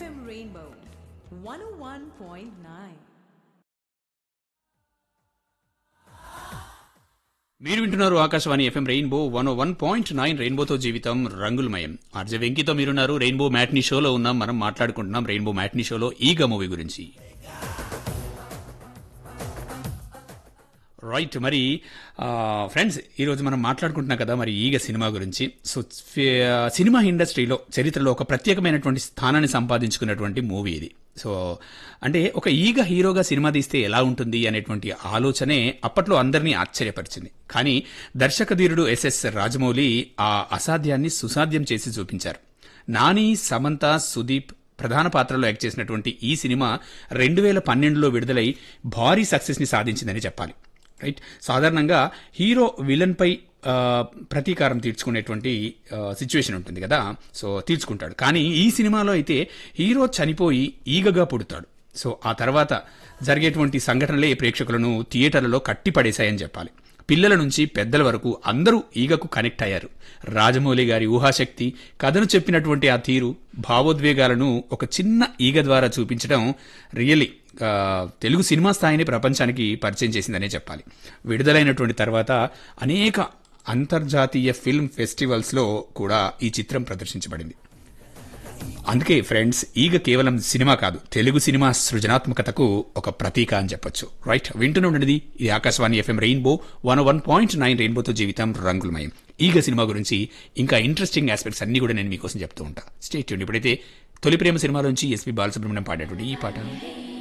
FM Rainbow 101.9. మీరు వింటున్నారు Akashvani FM rainbow one one point nine రెయిన్బోతో జీవితం రంగులమయం ఆర్జే వెంకితో మీరున్నారు రెయిన్బో మ్యాట్నీ షోలో ఉన్నాం మనం మాట్లాడుకుంటున్నాం రెయిన్బో మ్యాట్నీ షోలో ఈగ మూవీ గురించి రైట్ మరి ఫ్రెండ్స్ ఈరోజు మనం మాట్లాడుకుంటున్నాం కదా మరి ఈగ సినిమా గురించి సో ఫి- సినిమా ఇండస్ట్రీలో చరిత్రలో ఒక ప్రత్యేకమైనటువంటి స్థానాన్ని సంపాదించుకున్నటువంటి మూవీ ఇది సో అంటే ఒక ఈగ హీరోగా సినిమా తీస్తే ఎలా ఉంటుంది అనేటువంటి ఆలోచనే అప్పట్లో అందరినీ ఆశ్చర్యపరిచింది కానీ దర్శకధీరుడు ఎస్ఎస్ రాజమౌళి ఆ అసాధ్యాన్ని సుసాధ్యం చేసి చూపించారు నాని సమంత సుదీప్ ప్రధాన పాత్రలో యాక్ట్ చేసినటువంటి ఈ సినిమా రెండు వేల పన్నెండులో విడుదలై భారీ సక్సెస్ని సాధించిందని చెప్పాలి రైట్ సాధారణంగా హీరో విలన్ పై ఆ, ప్రతీకారం తీర్చుకునేటువంటి సిచ్యువేషన్ ఉంటుంది కదా సో తీర్చుకుంటాడు కానీ ఈ సినిమాలో అయితే హీరో చనిపోయి ఈగగా పుడతాడు సో ఆ తర్వాత జరిగేటువంటి సంఘటనలే ప్రేక్షకులను థియేటర్లలో కట్టిపడేశాయని చెప్పాలి పిల్లల నుంచి పెద్దల వరకు అందరూ ఈగకు కనెక్ట్ అయ్యారు రాజమౌళి గారి ఊహాశక్తి కథను చెప్పినటువంటి ఆ తీరు భావోద్వేగాలను ఒక చిన్న ఈగ ద్వారా చూపించడం రియల్లీ ఆ, తెలుగు సినిమా స్థాయిని ప్రపంచానికి పరిచయం చేసిందనే చెప్పాలి విడుదలైనటువంటి తర్వాత అనేక అంతర్జాతీయ ఫిల్మ్ ఫెస్టివల్స్లో కూడా ఈ చిత్రం ప్రదర్శించబడింది అందుకే ఫ్రెండ్స్ ఈగ కేవలం సినిమా కాదు తెలుగు సినిమా సృజనాత్మకతకు ఒక ప్రతీక అని చెప్పొచ్చు రైట్ వింటూనే ఉండేది ఇది Akashvani FM rainbow one one point nine రెయిన్బోతో జీవితం రంగులమయం ఈగ సినిమా గురించి ఇంకా ఇంట్రెస్టింగ్ ఆస్పెక్ట్స్ అన్ని కూడా నేను మీకోసం చెప్తూ ఉంటా స్టేట్ ఇప్పుడైతే తొలి ప్రేమ సినిమాలోంచి ఎస్పి బాలసుబ్రహ్మణ్యం పాడేటువంటి ఈ పాట